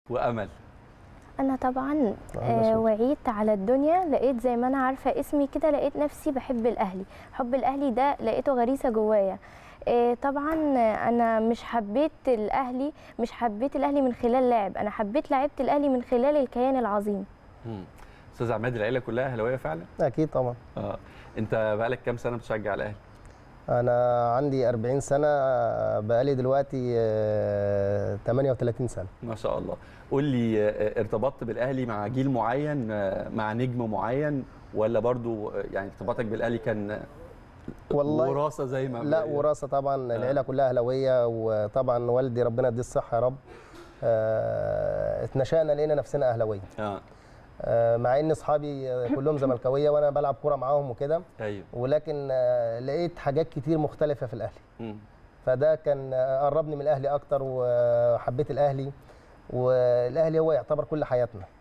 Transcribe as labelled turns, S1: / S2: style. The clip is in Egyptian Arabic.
S1: وامل
S2: انا طبعا
S3: أهلا
S2: آه
S3: وسهلا.
S2: وعيت على الدنيا لقيت زي ما انا عارفه اسمي كده لقيت نفسي بحب الاهلي حب الاهلي ده لقيته غريزه جوايا آه طبعا آه، انا مش حبيت الاهلي مش حبيت الاهلي من خلال لاعب انا حبيت لعيبه الاهلي من خلال الكيان العظيم
S1: مم. استاذ عماد العيله كلها اهلاويه فعلا
S3: اكيد طبعا
S1: اه انت بقالك كام سنه بتشجع الاهلي
S3: انا عندي 40 سنه بقالي دلوقتي آه، 38 سنه
S1: ما شاء الله قول لي آه، ارتبطت بالاهلي مع جيل معين آه، مع نجم معين ولا برضو آه، يعني ارتباطك بالاهلي كان آه،
S3: والله
S1: وراثه زي ما
S3: لا وراثه طبعا العيله كلها اهلاويه وطبعا والدي ربنا يديه الصحه يا رب آه، اتنشأنا لقينا نفسنا اهلاويه
S1: اه
S3: آه، مع ان اصحابي آه، كلهم زملكاويه وانا بلعب كوره معاهم وكده
S1: ايوه
S3: ولكن آه، لقيت حاجات كتير مختلفه في الاهلي
S1: مم.
S3: فده كان آه، قربني من الاهلي اكتر وحبيت الاهلي والاهلي هو يعتبر كل حياتنا